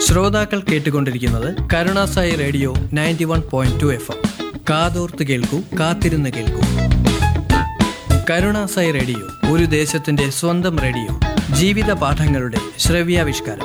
ശ്രോതാക്കൾ കേട്ടുകൊണ്ടിരിക്കുന്നത് Karunasai radio ninety one point two F M കാതോർത്ത് കേൾക്കൂ കാത്തിരുന്ന് കേൾക്കൂ കരുണാസായി റേഡിയോ ഒരു ദേശത്തിന്റെ സ്വന്തം റേഡിയോ ജീവിത പാഠങ്ങളുടെ ശ്രവ്യാവിഷ്കാരം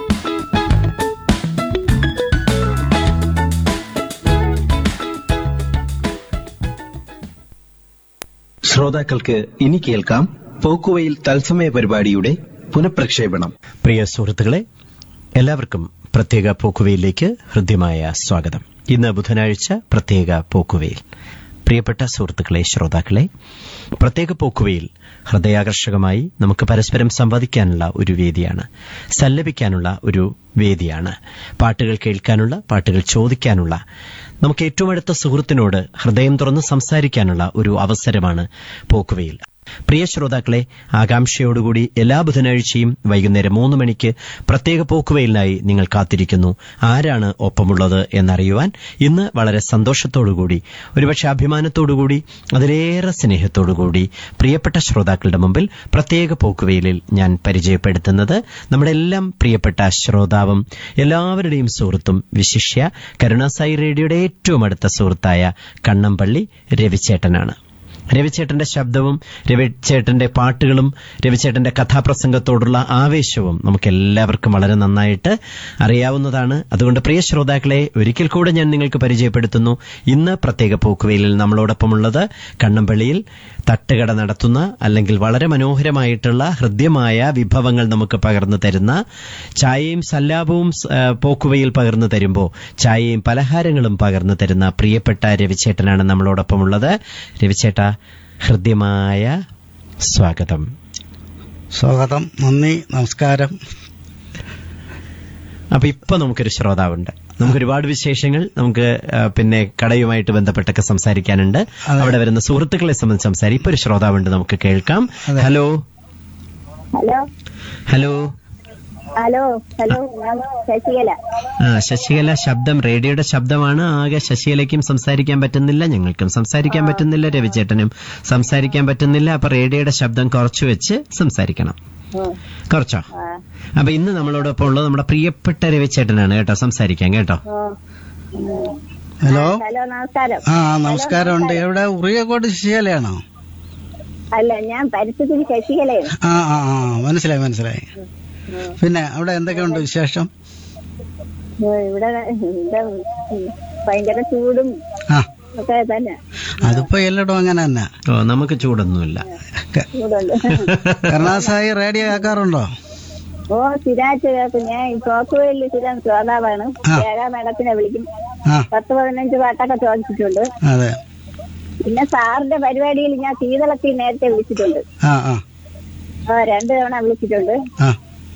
ശ്രോതാക്കൾക്ക് ഇനി കേൾക്കാം പോക്കുവയിൽ തത്സമയ പരിപാടിയുടെ പുനഃപ്രക്ഷേപണം പ്രിയ സുഹൃത്തുക്കളെ എല്ലാവർക്കും പ്രത്യേക പോക്കുവയിലേക്ക് ഹൃദ്യമായ സ്വാഗതം ഇന്ന് ബുധനാഴ്ച പ്രത്യേക പോക്കുവയിൽ പ്രിയപ്പെട്ട സുഹൃത്തുക്കളെ ശ്രോതാക്കളെ പ്രത്യേക പോക്കുവയിൽ ഹൃദയാകർഷകമായി നമുക്ക് പരസ്പരം സംവദിക്കാനുള്ള ഒരു വേദിയാണ് സല്ലപിക്കാനുള്ള ഒരു വേദിയാണ് പാട്ടുകൾ കേൾക്കാനുള്ള പാട്ടുകൾ ചോദിക്കാനുള്ള നമുക്ക് ഏറ്റവും അടുത്ത സുഹൃത്തിനോട് ഹൃദയം തുറന്ന് സംസാരിക്കാനുള്ള ഒരു അവസരമാണ് പോക്കുവയിൽ പ്രിയ ശ്രോതാക്കളെ ആകാംക്ഷയോടുകൂടി എല്ലാ ബുധനാഴ്ചയും വൈകുന്നേരം മൂന്ന് മണിക്ക് പ്രത്യേക പോക്കുവയിലിനായി നിങ്ങൾ കാത്തിരിക്കുന്നു ആരാണ് ഒപ്പമുള്ളത് എന്നറിയുവാൻ ഇന്ന് വളരെ സന്തോഷത്തോടുകൂടി ഒരുപക്ഷെ അഭിമാനത്തോടുകൂടി അതിലേറെ സ്നേഹത്തോടുകൂടി പ്രിയപ്പെട്ട ശ്രോതാക്കളുടെ മുമ്പിൽ പ്രത്യേക പോക്കുവയിലിൽ ഞാൻ പരിചയപ്പെടുത്തുന്നത് നമ്മുടെ എല്ലാം പ്രിയപ്പെട്ട ശ്രോതാവും എല്ലാവരുടെയും സുഹൃത്തും വിശിഷ്യ കരുണാസായി റേഡിയോയുടെ ഏറ്റവും അടുത്ത സുഹൃത്തായ കണ്ണമ്പള്ളി രവിചേട്ടനാണ് രവിചേട്ടന്റെ ശബ്ദവും രവിചേട്ടന്റെ പാട്ടുകളും രവിചേട്ടന്റെ കഥാപ്രസംഗത്തോടുള്ള ആവേശവും നമുക്ക് എല്ലാവർക്കും വളരെ നന്നായിട്ട് അറിയാവുന്നതാണ് അതുകൊണ്ട് പ്രിയ ശ്രോതാക്കളെ ഒരിക്കൽ കൂടെ ഞാൻ നിങ്ങൾക്ക് പരിചയപ്പെടുത്തുന്നു ഇന്ന് പ്രത്യേക പോക്കുവയിലിൽ നമ്മളോടൊപ്പമുള്ളത് കണ്ണമ്പള്ളിയിൽ തട്ടുകട നടത്തുന്ന അല്ലെങ്കിൽ വളരെ മനോഹരമായിട്ടുള്ള ഹൃദ്യമായ വിഭവങ്ങൾ നമുക്ക് പകർന്നു തരുന്ന ചായയും സല്ലാപവും ആ, പോക്കുവയിൽ പകർന്നു തരുമ്പോൾ ചായയും പലഹാരങ്ങളും പകർന്നു തരുന്ന പ്രിയപ്പെട്ട രവിചേട്ടനാണ് നമ്മളോടൊപ്പമുള്ളത് രവിചേട്ട ഹൃദ്യമായ സ്വാഗതം സ്വാഗതം നന്ദി നമസ്കാരം അപ്പൊ ഇപ്പൊ നമുക്കൊരു ശ്രോതാവുണ്ട് നമുക്ക് ഒരുപാട് വിശേഷങ്ങൾ നമുക്ക് ആ, പിന്നെ കടയുമായിട്ട് ബന്ധപ്പെട്ടൊക്കെ സംസാരിക്കാനുണ്ട് അതെ. അവിടെ വരുന്ന സുഹൃത്തുക്കളെ സംബന്ധിച്ച് സംസാരിക്കും ഇപ്പൊ ഒരു ശ്രോതാവുണ്ട് നമുക്ക് കേൾക്കാം അതെ. Hello hello hello hello hello ഞാൻ ശശികല ആ ശശികല ശബ്ദം റേഡിയോയുടെ ശബ്ദമാണ് ആകെ ശശികലയ്ക്കും സംസാരിക്കാൻ പറ്റുന്നില്ല ഞങ്ങൾക്കും സംസാരിക്കാൻ പറ്റുന്നില്ല രവിചേട്ടനും സംസാരിക്കാൻ പറ്റുന്നില്ല അപ്പൊ റേഡിയോയുടെ ശബ്ദം കുറച്ചു വെച്ച് സംസാരിക്കണം ഉം. കുറച്ചോ ആ, അപ്പൊ ഇന്ന് നമ്മളോടൊപ്പം ഉള്ളത് നമ്മുടെ പ്രിയപ്പെട്ട രവിചേട്ടനാണ് കേട്ടോ സംസാരിക്കാൻ കേട്ടോ ഉം. ഉം. ഹലോ ഹലോ നമസ്കാരം ആ നമസ്കാരമുണ്ട് എവിടെ ഉറിയക്കോട്ട് ശശികലയാണോ അല്ല ഞാൻ പരിസ്ഥിതി ശശികലയാണ് ആ ആ ആ മനസ്സിലായി മനസ്സിലായി പിന്നെ അവിടെ എന്തൊക്കെയുണ്ട് വിശേഷം ഉം, ഇവിടെ ഇവിടെ ഉം, ഭയങ്കര ചൂടും ആ ഒക്കെ തന്നെ അതിപ്പോ എല്ലായിടും അങ്ങനെ തന്നെ ഓ നമുക്ക് ചൂടൊന്നുമില്ല ക- ചൂടുണ്ട് കരുണാസായി റേഡിയോ കേൾക്കാറുണ്ടോ ഓ സ്ഥിരമായിട്ട് കേൾക്കും ഞാൻ ഈ പോക്കുവയിൽ സ്ഥിരം ശ്രോതാവാണ് ആ. ഏഴ മേഡത്തിനെ വിളിക്കും ആ പത്ത് പതിനഞ്ച് പാട്ടൊക്കെ ചോദിച്ചിട്ടുണ്ട് അതെ പിന്നെ സാറിന്റെ പരിപാടിയിൽ ഞാൻ ശീതളത്തിൽ നേരത്തെ വിളിച്ചിട്ടുണ്ട് ആ ആ ആ രണ്ടു തവണ വിളിച്ചിട്ടുണ്ട് ആ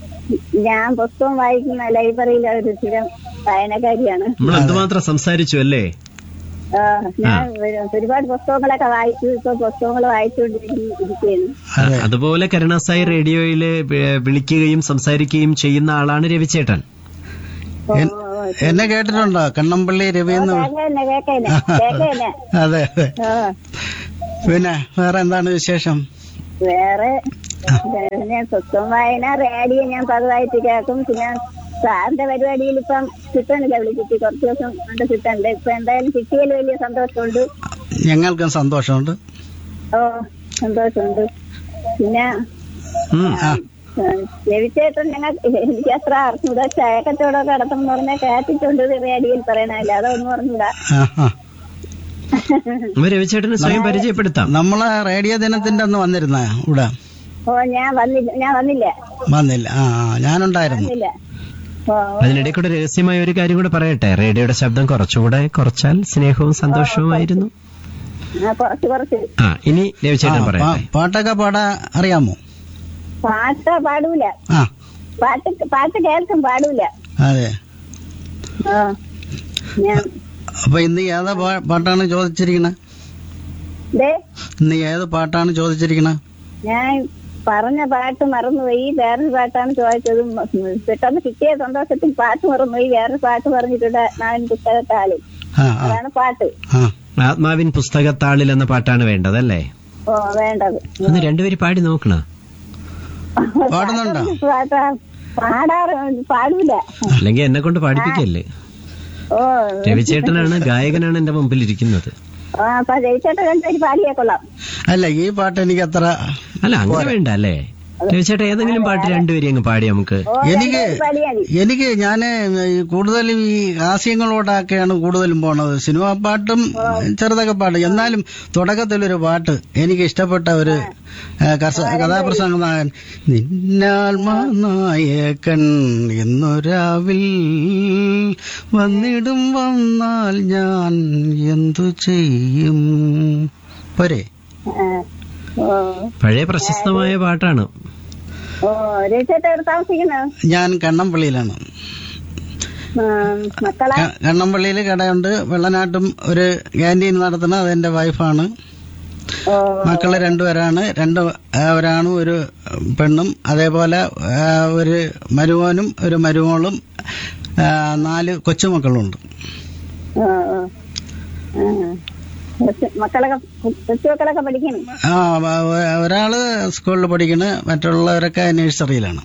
ഞാൻ പുസ്തകം വായിക്കുന്ന ലൈബ്രറിയിലെ ഒരു സ്ഥിരം വായനക്കാരിയാണ് നമ്മൾ എന്തുമാത്രം സംസാരിച്ചു അല്ലേ ആ, ഞാൻ ഒരു- ഒരുപാട് പുസ്തകങ്ങളൊക്കെ വായിച്ചു ഇപ്പൊ പുസ്തകങ്ങൾ വായിച്ചുകൊണ്ടിരിക്കുകയാണ് അതെ അതുപോലെ കരുണാസായി റേഡിയോയില് വി- വിളിക്കുകയും സംസാരിക്കുകയും ചെയ്യുന്ന ആളാണ് രവിചേട്ടൻ എൻ- എന്നെ കേട്ടിട്ടുണ്ടോ കണ്ണമ്പള്ളി രവി എന്ന് വി- കേക്കന്നെ കേക്കന്നെ കേക്കന്നെ അതെ അതെ ആ പിന്നെ വേറെ എന്താണ് വിശേഷം വേറെ ഞാൻ പുസ്തകം വായന റേഡിയോ ഞാൻ പതിവായിട്ട് കേൾക്കും പിന്നെ സാറിന്റെ പരിപാടിയിൽ ഇപ്പം കിട്ടണില്ല വിളിച്ചിട്ട് കുറച്ച് ദിവസം കൊണ്ട് കിട്ടണ്ടേ ഇപ്പൊ എന്തായാലും കിട്ടിയതിൽ വലിയ സന്തോഷമുണ്ട് ഞങ്ങൾക്കും സന്തോഷമുണ്ട് ഓ സന്തോഷമുണ്ട് പിന്നെ ഉം. ആ രവിച്ചേട്ടൻ ഞങ്ങൾ എനിക്ക് അത്ര അറിഞ്ഞൂടാ ചായക്കച്ചവടമൊക്കെ നടത്തുമെന്ന് പറഞ്ഞാൽ കേട്ടിട്ടുണ്ട് റേഡിയോയിൽ പറയണല്ല അതൊന്നും പറഞ്ഞൂടാ ആ ആ അപ്പൊ രവിചേട്ടന് സ്വയം പരിചയപ്പെടുത്താം നമ്മളെ റേഡിയോ ദിനത്തിന്റെ അന്ന് വന്നിരുന്ന ഇവിടെ ഓ ഞാൻ വന്നില്ല ഞാൻ വന്നില്ല വന്നില്ല ആ ആ ഞാനുണ്ടായിരുന്നു വന്നില്ല ഓ അതിനിടെ കൂടെ രഹസ്യമായ ഒരു കാര്യം കൂടെ പറയട്ടെ റേഡിയോയുടെ ശബ്ദം കുറച്ചുകൂടെ കുറച്ചാൽ സ്നേഹവും സന്തോഷവുമായിരുന്നു ആ, കുറച്ച് കുറച്ച് ആ ഇനി രവിചേട്ടൻ ആ, പാ- പറയട്ടെ പാട്ടൊക്കെ പാടാ അറിയാമോ പാട്ട് പാടൂല ആ പാട്ട് പാട്ട് കേൾക്കും പാടൂല അതെ ആ ഞാൻ അപ്പൊ ഇന്ന് ഏതാ പാ- പാട്ടാണ് ചോദിച്ചിരിക്കണേ ദേ ഇന്ന് ഏത് പാട്ടാണ് ചോദിച്ചിരിക്കണേ ഞാൻ പറഞ്ഞ പാട്ട് മറന്നുപോയി വേറൊരു പാട്ടാണ് ചോദിച്ചത് മ- പെട്ടെന്ന് കിട്ടിയ സന്തോഷത്തിൽ പാട്ട് മറന്നുപോയി വേറൊരു പാട്ട് പറഞ്ഞിട്ടുണ്ട് നാൻ പുസ്തകത്താളിൽ ആ ആ അതാണ് പാട്ട് ആ ആത്മാവിൻ പുസ്തകത്താളിൽ എന്ന പാട്ടാണ് വേണ്ടതല്ലേ ഓ വേണ്ടത് ഒന്ന് രണ്ടുപേര് പാടി നോക്കണ പാടുന്നുണ്ടോ? പാട്ടാ പാടാറ് പാടൂല അല്ലെങ്കിൽ എന്നെ കൊണ്ട് പാടിപ്പിക്കല്ലേ ഓ രവിചേട്ടനാണ് ഗായകനാണ് എന്റെ മുമ്പിൽ ഇരിക്കുന്നത് ആ, അപ്പൊ ജയിച്ചോട്ട് രണ്ടുപേര് പാടിയേ കൊള്ളാം അല്ല ഈ പാട്ട് എനിക്ക് അത്ര അല്ല അങ്ങനെ വേണ്ട അല്ലേ രവിചേട്ടൻ ഏതെങ്കിലും പാട്ട് രണ്ടുപേരും അങ്ങ് പാടി നമുക്ക് ഓ എനിക്ക് രണ്ടുപേര് പാടിയാ മതി എനിക്ക് ഞാൻ കൂടുതലും ഈ ഹാസ്യങ്ങളോടൊക്കെയാണ് കൂടുതലും പോണത് സിനിമാ പാട്ടും ചെറുതൊക്കെ പാടും എന്നാലും തുടക്കത്തിലൊരു പാട്ട് എനിക്ക് ഇഷ്ടപ്പെട്ട ഒരു ആ, കർഷ- കഥാപ്രസംഗനായകൻ നിന്നാത്മനായകൻ എന്നൊരാവിൽ വന്നിടും വന്നാൽ ഞാൻ എന്തു ചെയ്യും പോരെ ആ. ഓ പഴയ പ്രശസ്തമായ പാട്ടാണ് ഓ ജയിച്ചോട്ട് എവിടെ താമസിക്കുന്നത് ഞാൻ കണ്ണമ്പള്ളിയിലാണ് മക്കളെ ക- കണ്ണമ്പള്ളിയിൽ കടയുണ്ട് വെള്ളനാട്ടും ഒരു ക്യാൻറ്റീൻ നടത്തുന്നത് അതെന്റെ വൈഫാണ് ഓ മക്കള് രണ്ടുപേരാണ് രണ്ട് ആ, ഒരാണും ഒരു പെണ്ണും അതേപോലെ ആ, ഒരു മരുമോനും ഒരു മരുമോളും ആ, നാല് കൊച്ചുമക്കളുണ്ട് ഓ ഓ ആ. കൊച്ചു- മക്കളൊക്കെ കൊച്ചു മക്കളൊക്കെ പഠിക്കണം ആ വ- വ- ഒരാള് സ്കൂളിൽ പഠിക്കണ് മറ്റുള്ളവരൊക്കെ നഴ്സറിയിലാണ്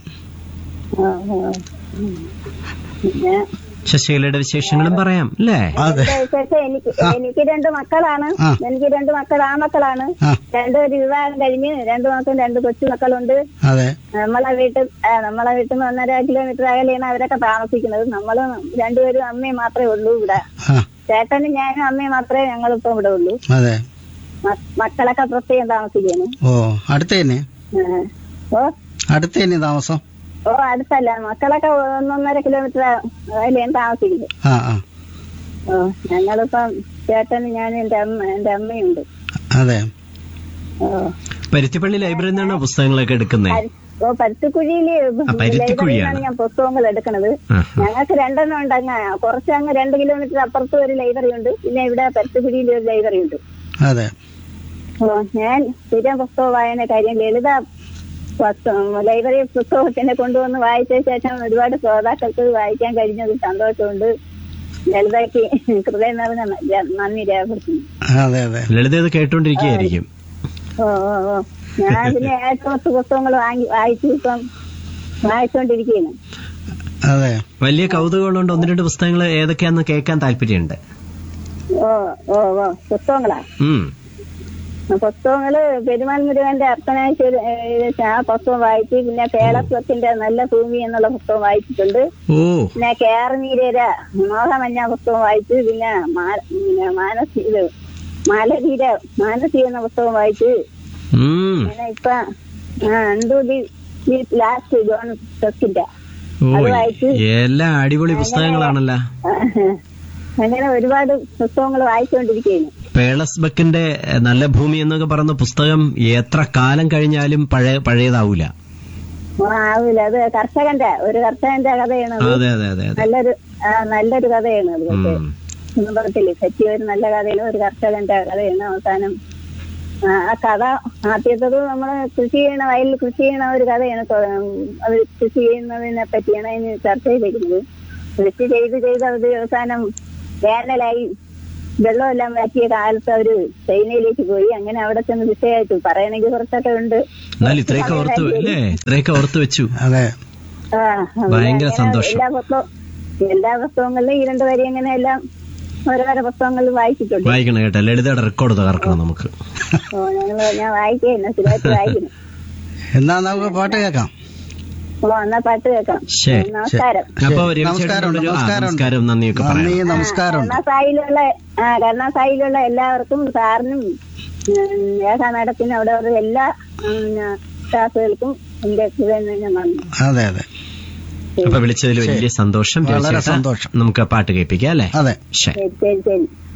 ഓ ഓ ഉം. പിന്നെ ശശികലയുടെ വിശേഷങ്ങളും പറയാം അല്ലേ അതെ എന്റെ വിശേഷം എനിക്ക് എനിക്ക് രണ്ട് മക്കളാണ് ആ. എനിക്ക് രണ്ട് മക്കൾ ആമക്കളാണ് ആ രണ്ടുപേര് വിവാഹം കഴിഞ്ഞ് രണ്ടു മക്കളും രണ്ട് കൊച്ചു മക്കളുണ്ട് അതെ നമ്മളെ വീട്ടിൽ ആ, നമ്മളെ വീട്ടിൽ നിന്ന് ഒന്നര കിലോമീറ്റർ അകലെയാണ് അവരൊക്കെ താമസിക്കുന്നത് നമ്മള് രണ്ടുപേരും അമ്മയും മാത്രമേ ഉള്ളൂ ഇവിടെ ആ ചേട്ടനും ഞാനും അമ്മയും മാത്രമേ ഞങ്ങളിപ്പോ ഇവിടെ ഉള്ളൂ അതെ മ- മക്കളൊക്കെ പ്രത്യേകം താമസിക്കുന്നു ഓ അടുത്ത് തന്നെ ആ. ഓ അടുത്ത് തന്നെ താമസം ഓ അടുത്തല്ല മക്കളൊക്കെ ഒന്നൊന്നര കിലോമീറ്റർ അകലെയാണ് താമസിക്കുന്നത് ആ ആ ഓ ഞങ്ങളിപ്പം ചേട്ടനും ഞാനും എന്റെ അമ്മ എന്റെ അമ്മയുണ്ട് അതെ ഓ പരുത്തിപ്പള്ളി ലൈബ്രറിയിൽ നിന്നാണോ പുസ്തകങ്ങളൊക്കെ എടുക്കുന്നത് പരു- ഓ പരുത്തിക്കുഴിയില് പരുത്തിക്കുഴിയാണ്. ലൈബ്രറിയിലാണ് ഞാൻ പുസ്തകങ്ങൾ എടുക്കുന്നത് ഞങ്ങൾക്ക് രണ്ടെണ്ണം ഉണ്ട് അങ്ങ് കുറച്ച് അങ്ങ് രണ്ട് കിലോമീറ്റർ അപ്പുറത്ത് ഒരു ലൈബ്രറി ഉണ്ട് പിന്നെ ഇവിടെ പരുത്തിക്കുഴിയിൽ ഒരു ലൈബ്രറി ഉണ്ട് അതെ ഓ ഞാൻ സ്ഥിരം പുസ്തക വായന കാര്യം ലളിത പുസ്തകം ലൈബ്രറി പുസ്തകത്തിനെ കൊണ്ടുവന്ന് വായിച്ച ശേഷം ഒരുപാട് ശ്രോതാക്കൾക്ക് വായിക്കാൻ കഴിഞ്ഞത് സന്തോഷമുണ്ട് ലളിതയ്ക്ക് ഹൃദയം നിറഞ്ഞ ന- നന്ദി രേഖപ്പെടുത്തുന്നു അതെ അതെ ലളിത ഇത് കേട്ടോണ്ടിരിക്കുകയായിരിക്കും ഓ ഓ ഓ ഞാൻ പിന്നെ ഏറ്റവും പുസ്തകങ്ങൾ വാങ്ങി വായിച്ചു ഇപ്പം വായിച്ചുകൊണ്ടിരിക്കുകയാണ് അതെ വലിയ കൗതുകമുള്ളതുകൊണ്ട് ഒന്ന് രണ്ട് പുസ്തകങ്ങൾ ഏതൊക്കെയാന്ന് കേൾക്കാൻ താല്പര്യമുണ്ട് ഓ ഓ ഓ പുസ്തകങ്ങളാ ഉം പുസ്തകങ്ങള് പെരുമാൾ മുരുകന്റെ അർപ്പണേശ്വര ആ പുസ്തകം വായിച്ചു പിന്നെ കേളത്വത്തിന്റെ നല്ല ഭൂമി എന്നുള്ള പുസ്തകം വായിച്ചിട്ടുണ്ട് ഓ പിന്നെ കേറനീരര മോഹമഞ്ഞ പുസ്തകം വായിച്ചു പിന്നെ മാ- പിന്നെ മാനസി ഇത് മാലതീര മാനസി എന്ന പുസ്തകം വായിച്ചു ഉം പിന്നെ ഇപ്പൊ ആ എന്തോ ലാസ്റ്റ് ജോൺ ടെസ്റ്റിന്റെ ഓ അത് വായിച്ചു. എല്ലാം അടിപൊളി പുസ്തകങ്ങളാണല്ലോ അങ്ങനെ ഒരുപാട് പുസ്തകങ്ങൾ വായിച്ചുകൊണ്ടിരിക്കുകയാണ് പേളസ് ബക്കിന്റെ എഹ്, നല്ല ഭൂമി എന്നൊക്കെ പറയുന്ന പുസ്തകം എത്ര കാലം കഴിഞ്ഞാലും പഴയ പഴയതാവൂല ഓ, ആവൂല അത് കർഷകന്റെ ഒരു കർഷകന്റെ കഥയാണ് അത്. അതെ അതെ അതെ അതെ നല്ലൊരു ആ, നല്ലൊരു കഥയാണ് അത് പക്ഷേ ഉം. കുടുംബത്തില് പറ്റിയ ഒരു നല്ല കഥയാണ് ഒരു കർഷകന്റെ കഥയാണ് അവസാനം ആ, ആ കഥ ആദ്യത്തത് നമ്മള് കൃഷി ചെയ്യണ വയലിൽ കൃഷി ചെയ്യണ ഒരു കഥയാണ് തൊ- അവർ കൃഷി ചെയ്യുന്നതിനെ പറ്റിയാണ് അതിന് ചർച്ച ചെയ്തിരിക്കുന്നത് കൃഷി ചെയ്ത് ചെയ്ത് അവർ അവസാനം വേനലായി വെള്ളമെല്ലാം മാറ്റിയ കാലത്ത് അവര് ചൈനയിലേക്ക് പോയി അങ്ങനെ അവിടെ ചെന്ന് വിഷയമായിട്ട് പറയണമെങ്കിൽ കുറച്ചൊക്കെ ഉണ്ട് എന്നാൽ ഇത്രയൊക്കെ ഓർത്ത് അല്ലേ ഇത്രയൊക്കെ ഓർത്ത് വെച്ചു ആ, ഭയങ്കര അങ്ങനെ സന്തോഷം. എല്ലാ പുസ്തകവും എല്ലാ പുസ്തകങ്ങളിലും ഈ രണ്ട് വരി അങ്ങനെ എല്ലാം ഓരോരോ പുസ്തകങ്ങളിൽ വായിച്ചിട്ടുണ്ട് വായിക്കണം കേട്ടോ ലളിതയുടെ റെക്കോർഡ് തകർക്കണം നമുക്ക് ഓ ഞങ്ങള് ഞാൻ വായിക്കുന്നു സ്ഥിരമായിട്ട് വായിക്കുന്നു എന്നാ നമുക്ക് പാട്ട് കേൾക്കാം ഓ എന്നാ പാട്ട് കേൾക്കാം ശരി. നമസ്കാരം അപ്പൊ ശരി. നമസ്കാരം, രവിചേട്ടനോടൊരു ആ, നമസ്കാരം. നമസ്കാരം നന്ദിയൊക്കെ നന്ദി പറയാം നമസ്കാരം കരുണാസായിലുള്ള ആ കരുണാസായിലുള്ള എല്ലാവർക്കും സാറിനും ഉം, ഏക മാഡത്തിനും അവിടെ ഉള്ള എല്ലാ ഉം, സ്റ്റാഫുകൾക്കും എന്റെ ഹൃദയം തന്നെ നന്ദി അതെ അതെ അപ്പൊ വിളിച്ചതിൽ വലിയ സന്തോഷം വളരെ രവിചേട്ടാ. സന്തോഷം. നമുക്ക് ആ പാട്ട് കേൾപ്പിക്കാം അല്ലേ അതെ ശരി ശരി ശരി ശരി